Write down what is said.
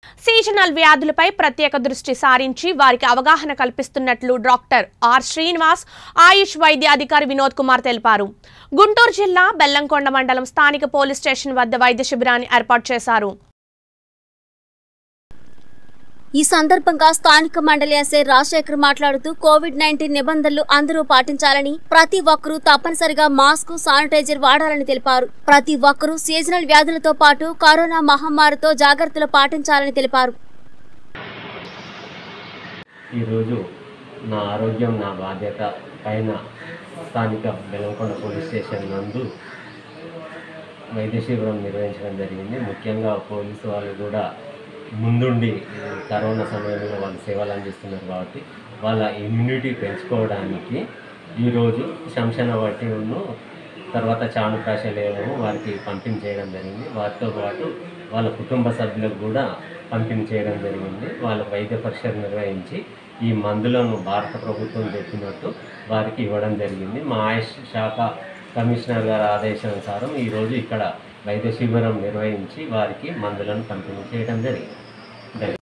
Seasonal వ్యాధులపై ప్రత్యేక దృష్టి సారించి వారికి అవగాహన కల్పిస్తున్నట్లు డాక్టర్ ఆర్ శ్రీనివాస్ ఆయుష్ వైద్య అధికారి వినోద్ కుమార్ తెలిపారు గుంటూరు జిల్లా బెల్లంకొండ మండలం స్థానిక పోలీస్ స్టేషన్ వద్ద వైద్య శిబిరాన్ని ఏర్పాటు చేశారు ఈ సందర్భంగా స్థానిక మండలి ఎస్ఐ రాజశేఖర్ మాట్లాడుతూ కోవిడ్ నైన్టీన్ నిబంధనలు అందరూ పాటించాలని ప్రతి ఒక్కరూ తప్పనిసరిగా మాస్క్ శానిటైజర్ వాడాలని తెలిపారు ప్రతి ఒక్కరూ సీజనల్ వ్యాధులతో పాటు కరోనా మహమ్మారితో జాగ్రత్తలు పాటించాలని తెలిపారు ఈరోజు నా ఆరోగ్యం నా బాధ్యత పైన స్థానిక బెల్లంకొండ పోలీస్ స్టేషన్ నందు వైద్య శిబిరం నిర్వహించడం జరిగింది ముఖ్యంగా పోలీసు వాళ్ళు కూడా ముందుండి ఈ కరోనా సమయంలో వాళ్ళు సేవలు అందిస్తున్నారు కాబట్టి వాళ్ళ ఇమ్యూనిటీ పెంచుకోవడానికి ఈరోజు శంషన వట్టిను తర్వాత చాను ప్రాశలేము వారికి పంపిణీ చేయడం జరిగింది వారితో పాటు వాళ్ళ కుటుంబ సభ్యులకు కూడా పంపిణీ చేయడం జరిగింది వాళ్ళ వైద్య పరీక్షలు నిర్వహించి ఈ మందులను భారత ప్రభుత్వం చెప్పినట్టు వారికి ఇవ్వడం జరిగింది మా ఆయుష్ శాఖ కమిషనర్ గారి ఆదేశానుసారం ఈరోజు ఇక్కడ వైద్య శిబిరం నిర్వహించి వారికి మందులను పంపిణీ చేయడం జరిగింది ధన్యవాదాలు.